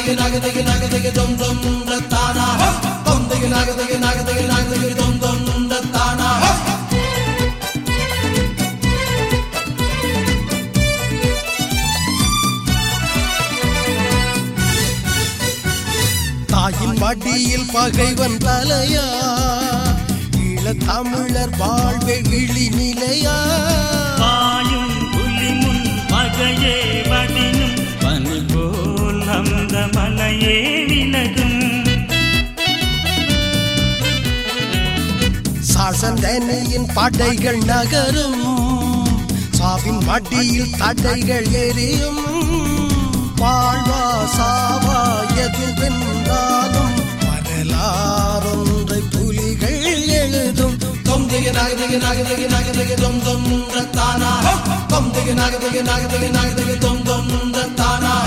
நாகதகி நாகதகி நாகதகி தொம் தொம் தானா தொம் தகி நாகதகி நாகதகி நாகதகி தொம் தொம் தானா தாயின் மடியில் பகைவன் தலையா ஈழ தமிழர் வாழ்வே இழி நிலையா பாயும் புலி முன் பகையே வடினும் பனி போல் அந்த மலையே விலகும் சாசந்தனியின் படைகள் நகரும் சாவின் மடியில் தடைகள் எரியும் வாழ்வா சாவா எது வென்றாலும் வரலாறொன்றை புலிகள் எழுதும் தொம் தகி நாகதகி நாகதகி நாகதகி தொம் தொம் தானா தொம் தகி நாகதகி நாகதகி நாகதகி தொம் தொம் தானா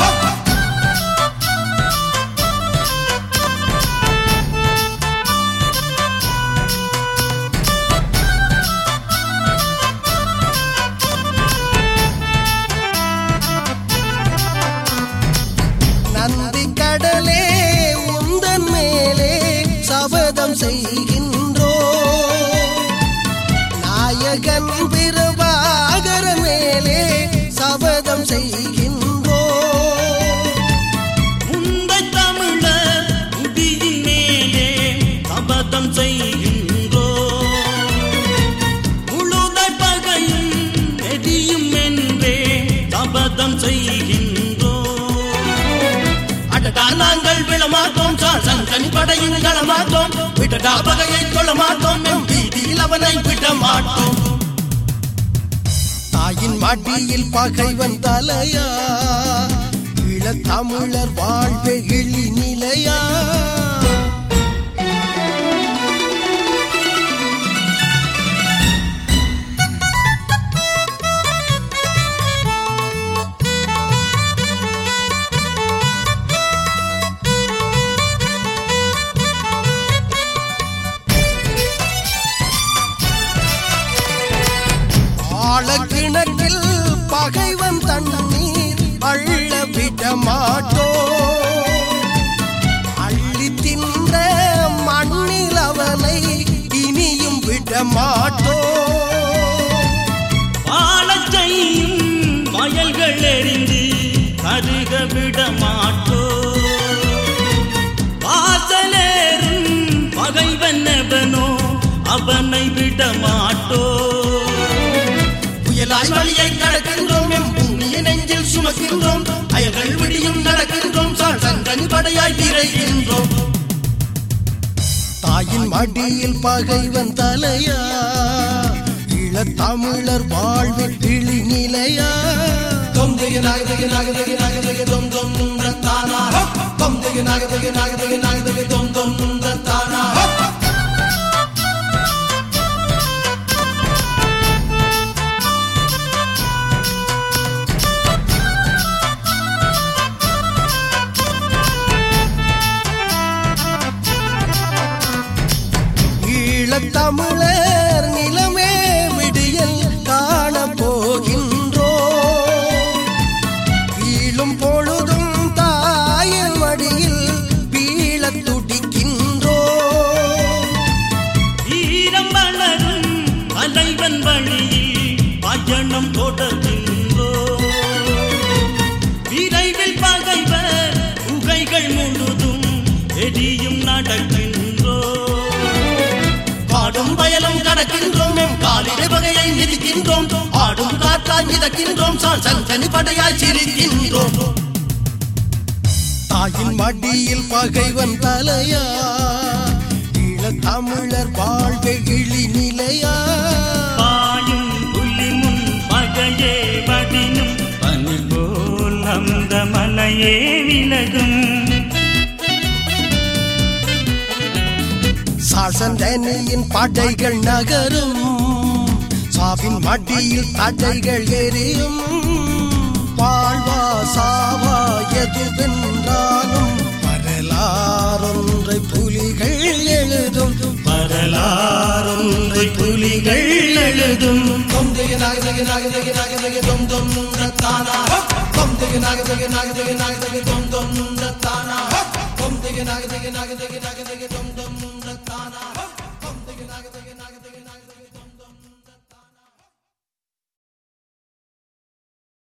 நந்தி கடலே உந்தன் மேலே சபதம் செய்கின்றோ நாயகன் பிரபாகர மேலே சபதம் செய்கின்றோ உந்தை தமிழர் முடியின் மேலே சபதம் செய்கின்றோ முழுதை பகையும் எரியும் என்றே சபதம் செய்கின்றோ அடடா நாங்கள் விழமாட்டோம் சங்கனி படையின் களமாட்டோம் விடடா பகையை கொள்ள மாட்டோம் நம் வீதியில் அவனை விட மாட்டோம் தாயின் மடியில் பகைவன் தலையா ஈழத் தமிழர் வாழ்வே இழி நிலையா ஆழக்கிணற்றில் பகைவன் தண்ணீர் அள்ள விட மாட்டோ அள்ளி தின்ற மண்ணில் அவனை இனியும் விட மாட்டோ வாழச் செய்யும் வயல்கள் எரிந்து கருக விட மாட்டோ வாசலேறும் பகைவன் எவனோ அவனை விட மாட்டோ புயலாய் வழியை கடக்கின்றோம் எம் பூமியை நெஞ்சில் சுமக்கின்றோம் அயல்கள் விடியும் நடக்கின்றோம் சங்கனி படையாய் விரைகின்றோம் தாயின் மடியில் பகைவன் தலையா ஈழத் தமிழர் வாழ்வில் இழி நிலையா தொம் தகி நாகதகி நாகதகி நாகதகி தொம் தொம் தானா தொம் தகி நாகதகி நாகதகி நாகதகி தொம் தொம் தானா ஈழத் தமிழர் நிலமே விடியல் காண போகின்றோ வீழும் பொழுதும் தாயின் மடியில் வீழத் துடிக்கின்றோ வீரம் வளரும் தலைவன் வழியில் பயணம் தொடர்கின்றோ விரைவில் பகைவர் புகைகள் முழுதும் எரியும் நடக்கின்றோ பாடும் பயலும் கடக்கின்றோம் எம் காலிடை வகையை மிதிக்கின்றோம் ஆடும் காற்றாய் மிதக்கின்றோம் சங்கனி படையாய் சிரிக்கின்றோம் தாயின் மடியில் பகைவன் தலையா ஈழத் தமிழர் வாழ்வே இழி நிலையா பாயும் புலி முன் பகையே வடினும் பனி போல் அந்த மலையே விலகும் சாசந்தனியின் படைகள் நகரும் சாவின் மடியில் தடைகள் எரியும் வாழ்வா சாவா எது வென்றாலும் வரலாறொன்றை புலிகள் எழுதும் வரலாறொன்றை புலிகள் எழுதும் தொம் தகி நாகதகி நாகதகி நாகதகி தொம் தொம் தானா தொம் தகி digi nagi digi nagi digi nagi digi dum dum da ta na. Dum digi nagi digi nagi digi nagi digi dum dum da ta na.